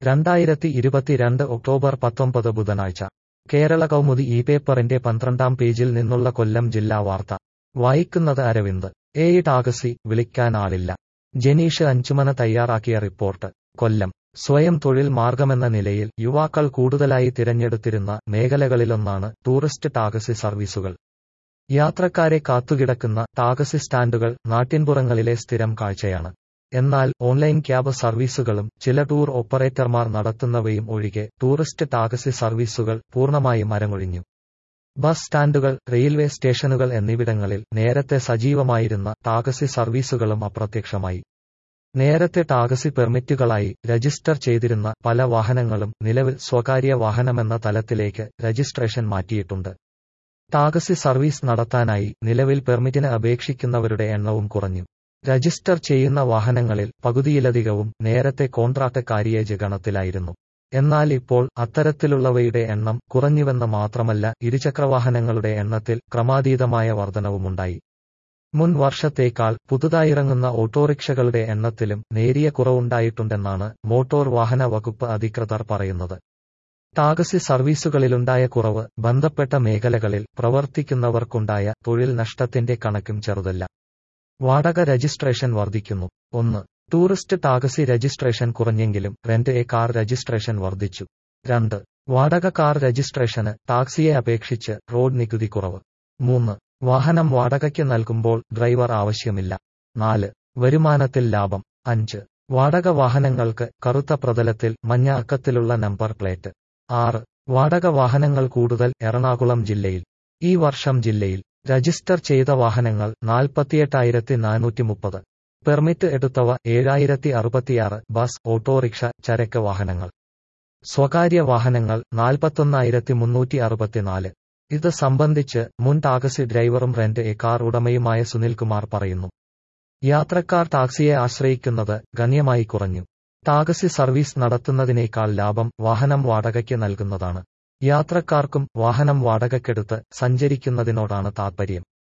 രണ്ടായിരത്തി ഇരുപത്തിരണ്ട് ഒക്ടോബർ പത്തൊമ്പത് ബുധനാഴ്ച കേരള കൗമുദി ഈ പേപ്പറിന്റെ പന്ത്രണ്ടാം പേജിൽ നിന്നുള്ള കൊല്ലം ജില്ലാ വാർത്ത വായിക്കുന്നത് അരവിന്ദ് ഏഴ് ടാക്സി വിളിക്കാൻ ആളില്ല ജനീഷ് അഞ്ചുമന തയ്യാറാക്കിയ റിപ്പോർട്ട് കൊല്ലം സ്വയം തൊഴിൽ മാർഗമെന്ന നിലയിൽ യുവാക്കൾ കൂടുതലായി തിരഞ്ഞെടുത്തിരുന്ന മേഖലകളിലൊന്നാണ് ടൂറിസ്റ്റ് ടാക്സി സർവീസുകൾ യാത്രക്കാരെ കാത്തുകിടക്കുന്ന ടാക്സി സ്റ്റാൻഡുകൾ നാട്ടിൻപുറങ്ങളിലെ സ്ഥിരം കാഴ്ചയാണ് എന്നാൽ ഓൺലൈൻ ക്യാബ് സർവീസുകളും ചില ടൂർ ഓപ്പറേറ്റർമാർ നടത്തുന്നവയും ഒഴികെ ടൂറിസ്റ്റ് ടാക്സി സർവീസുകൾ പൂർണ്ണമായും അരങ്ങൊഴിഞ്ഞു ബസ് സ്റ്റാൻഡുകൾ റെയിൽവേ സ്റ്റേഷനുകൾ എന്നിവിടങ്ങളിൽ നേരത്തെ സജീവമായിരുന്ന ടാക്സി സർവീസുകളും അപ്രത്യക്ഷമായി നേരത്തെ ടാക്സി പെർമിറ്റുകളായി രജിസ്റ്റർ ചെയ്തിരുന്ന പല വാഹനങ്ങളും നിലവിൽ സ്വകാര്യ വാഹനമെന്ന തലത്തിലേക്ക് രജിസ്ട്രേഷൻ മാറ്റിയിട്ടുണ്ട് ടാക്സി സർവീസ് നടത്താനായി നിലവിൽ പെർമിറ്റിന് അപേക്ഷിക്കുന്നവരുടെ എണ്ണവും കുറഞ്ഞു രജിസ്റ്റർ ചെയ്യുന്ന വാഹനങ്ങളിൽ പകുതിയിലധികവും നേരത്തെ കോൺട്രാക്ട് കാരിയേജ് ഗണത്തിലായിരുന്നു എന്നാൽ ഇപ്പോൾ അത്തരത്തിലുള്ളവയുടെ എണ്ണം കുറഞ്ഞുവെന്ന് മാത്രമല്ല ഇരുചക്രവാഹനങ്ങളുടെ എണ്ണത്തിൽ ക്രമാതീതമായ വർധനവുമുണ്ടായി മുൻ വർഷത്തേക്കാൾ പുതുതായിറങ്ങുന്ന ഓട്ടോറിക്ഷകളുടെ എണ്ണത്തിലും നേരിയ കുറവുണ്ടായിട്ടുണ്ടെന്നാണ് മോട്ടോർ വാഹന വകുപ്പ് അധികൃതർ പറയുന്നത് ടാക്സി സർവീസുകളിലുണ്ടായ കുറവ് ബന്ധപ്പെട്ട മേഖലകളിൽ പ്രവർത്തിക്കുന്നവർക്കുണ്ടായ തൊഴിൽ നഷ്ടത്തിന്റെ കണക്കും ചെറുതല്ല വാടക രജിസ്ട്രേഷൻ വർദ്ധിക്കുന്നു ഒന്ന് ടൂറിസ്റ്റ് ടാക്സി രജിസ്ട്രേഷൻ കുറഞ്ഞെങ്കിലും റെന്റ് എ കാർ രജിസ്ട്രേഷൻ വർദ്ധിച്ചു രണ്ട് വാടക കാർ രജിസ്ട്രേഷന് ടാക്സിയെ അപേക്ഷിച്ച് റോഡ് നികുതി കുറവ് മൂന്ന് വാഹനം വാടകയ്ക്ക് നൽകുമ്പോൾ ഡ്രൈവർ ആവശ്യമില്ല നാല് വരുമാനത്തിൽ ലാഭം അഞ്ച് വാടക വാഹനങ്ങൾക്ക് കറുത്ത പ്രതലത്തിൽ മഞ്ഞ അക്കത്തിലുള്ള നമ്പർ പ്ലേറ്റ് ആറ് വാടക വാഹനങ്ങൾ കൂടുതൽ എറണാകുളം ജില്ലയിൽ ഈ വർഷം ജില്ലയിൽ രജിസ്റ്റർ ചെയ്ത വാഹനങ്ങൾ നാൽപ്പത്തിയെട്ടായിരത്തി നാനൂറ്റി മുപ്പത് പെർമിറ്റ് എടുത്തവ ഏഴായിരത്തി അറുപത്തിയാറ് ബസ് ഓട്ടോറിക്ഷ ചരക്ക് വാഹനങ്ങൾ സ്വകാര്യ വാഹനങ്ങൾ നാൽപ്പത്തൊന്നായിരത്തി മുന്നൂറ്റി അറുപത്തിനാല് ഇത് സംബന്ധിച്ച് മുൻ ടാക്സി ഡ്രൈവറും റെന്റ് എ കാർ ഉടമയുമായ സുനിൽകുമാർ പറയുന്നു യാത്രക്കാർ ടാക്സിയെ ആശ്രയിക്കുന്നത് ഗണ്യമായി കുറഞ്ഞു ടാക്സി സർവീസ് നടത്തുന്നതിനേക്കാൾ ലാഭം വാഹനം വാടകയ്ക്ക് നൽകുന്നതാണ് യാത്രക്കാർക്കും വാഹനം വാടകയ്ക്കെടുത്ത് സഞ്ചരിക്കുന്നതിനോടാണ് താൽപര്യം